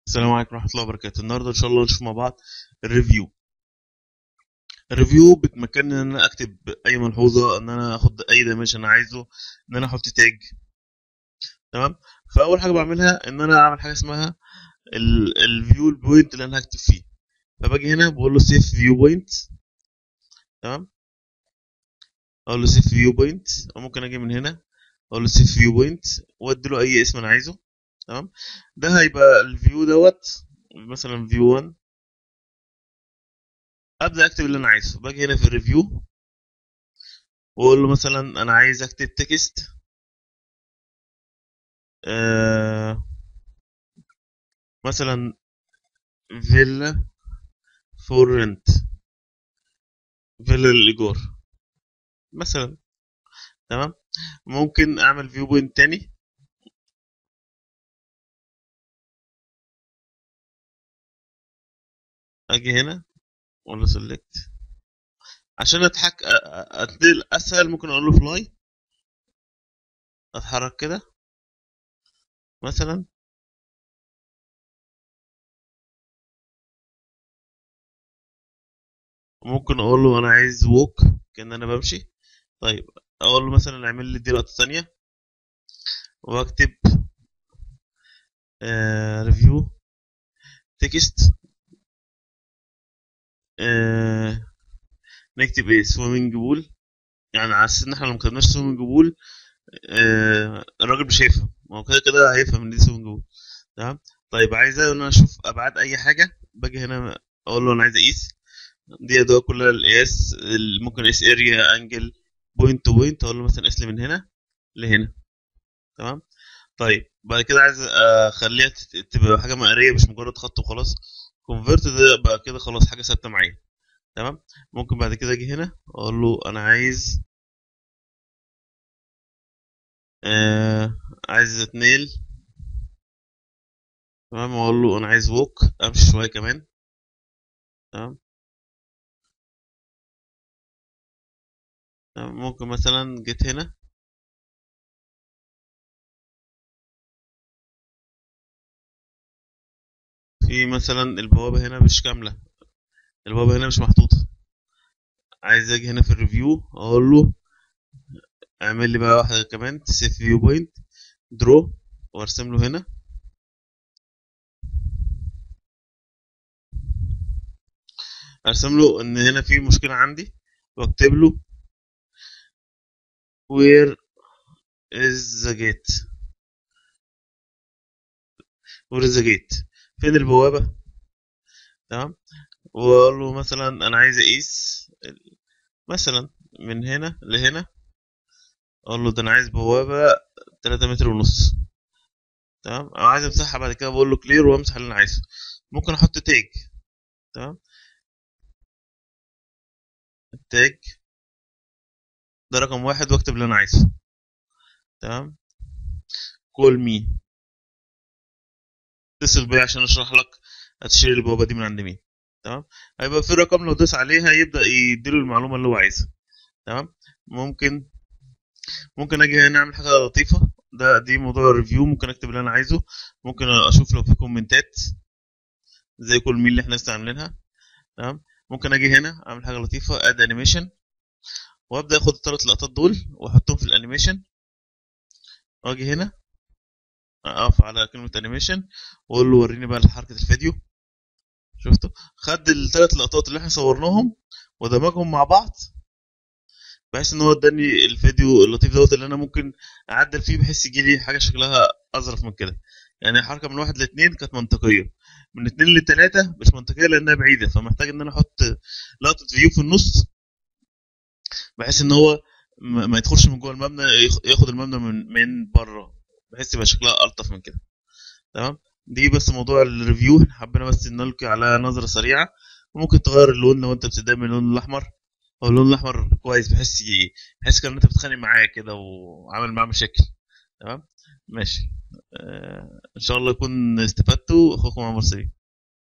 السلام عليكم ورحمة الله وبركاته النهاردة إن شاء الله نشوف مع بعض الريفيو الريفيو بتمكنني إن أنا أكتب أي ملحوظة إن أنا أخد أي دايمنشن أنا عايزه إن أنا أحط تاج تمام فأول حاجة بعملها إن أنا أعمل حاجة اسمها الفيو البوينت اللي أنا هكتب فيه فباجي هنا بقول له سيف فيو بوينت تمام أقول له سيف فيو بوينت أو ممكن أجي من هنا أقول له سيف فيو بوينت وأدي له أي اسم أنا عايزه تمام ده هيبقى الفيو دوت مثلا فيو 1 ابدا اكتب اللي انا عايزه باجي هنا في الريفيو واقول له مثلا انا عايز اكتب تكست آه مثلا فيلا فور رنت فيلا للايجار مثلا تمام ممكن اعمل فيو بوينت تاني اجي هنا اقول له سيلكت عشان اتحك اتنقل اسهل ممكن اقول له فلاي اتحرك كده مثلا ممكن اقول له انا عايز ووك كان انا بمشي طيب اقول له مثلا اعمل لي دي لقطه ثانيه واكتب آه ريفيو تكست آه نكتب ايه سويمنج بول يعني على اساس ان احنا لو ما كتبناش سويمنج بول آه الراجل مش هيفهم ما هو كده كده هيفهم ان دي سويمنج بول تمام طيب عايز ان انا اشوف ابعاد اي حاجه باجي هنا اقول له انا عايز اقيس دي ادوات كلها القياس ممكن اقيس اريا انجل بوينت تو بوينت اقول له مثلا قيس لي من هنا لهنا تمام طيب بعد كده عايز اخليها تبقى حاجه مقريه مش مجرد خط وخلاص كونفرت ده بقى كده خلاص حاجه ثابته معايا تمام ممكن بعد كده اجي هنا اقول له انا عايز آه عايز اتنيل تمام اقول له انا عايز ووك امشي شويه كمان تمام ممكن مثلا جيت هنا في مثلا البوابة هنا مش كاملة البوابة هنا مش محطوطة عايز اجي هنا في الريفيو اقول له اعمل لي بقى واحدة كمان سيف فيو بوينت درو وارسم له هنا ارسم له ان هنا في مشكلة عندي واكتب له where is the gate where is the gate فين البوابة تمام واقول له مثلا انا عايز اقيس مثلا من هنا لهنا اقول له ده انا عايز بوابة 3 متر ونص تمام او عايز امسحها بعد كده بقول له كلير وامسح اللي انا عايزه ممكن احط تاج تمام التاج ده رقم واحد واكتب اللي انا عايزه تمام كول مي اتصل بيا عشان اشرح لك هتشتري البوابه دي من عند مين تمام هيبقى في رقم لو دوس عليها يبدا يديله المعلومه اللي هو عايزها تمام ممكن ممكن اجي هنا اعمل حاجه لطيفه ده دي موضوع الريفيو ممكن اكتب اللي انا عايزه ممكن اشوف لو في كومنتات زي كل مين اللي احنا لسه عاملينها تمام ممكن اجي هنا اعمل حاجه لطيفه اد انيميشن وابدا اخد الثلاث لقطات دول واحطهم في الانيميشن واجي هنا اقف على كلمه انيميشن واقول له وريني بقى حركه الفيديو شفتوا خد الثلاث لقطات اللي احنا صورناهم ودمجهم مع بعض بحيث ان هو اداني الفيديو اللطيف دوت اللي انا ممكن اعدل فيه بحيث يجي لي حاجه شكلها اظرف من كده يعني حركه من واحد لاثنين كانت منطقيه من اتنين لتلاته مش منطقيه لانها بعيده فمحتاج ان انا احط لقطه فيو في النص بحيث ان هو ما يدخلش من جوه المبنى ياخد المبنى من من بره بحيث يبقى شكلها الطف من كده تمام دي بس موضوع الريفيو حبينا بس نلقي على نظره سريعه وممكن تغير اللون لو انت بتبدا من اللون الاحمر هو اللون الاحمر كويس بحس بحس كان انت بتتخانق معاه كده وعامل معاه مشاكل تمام ماشي آه ان شاء الله يكون استفدتوا اخوكم عمر سليم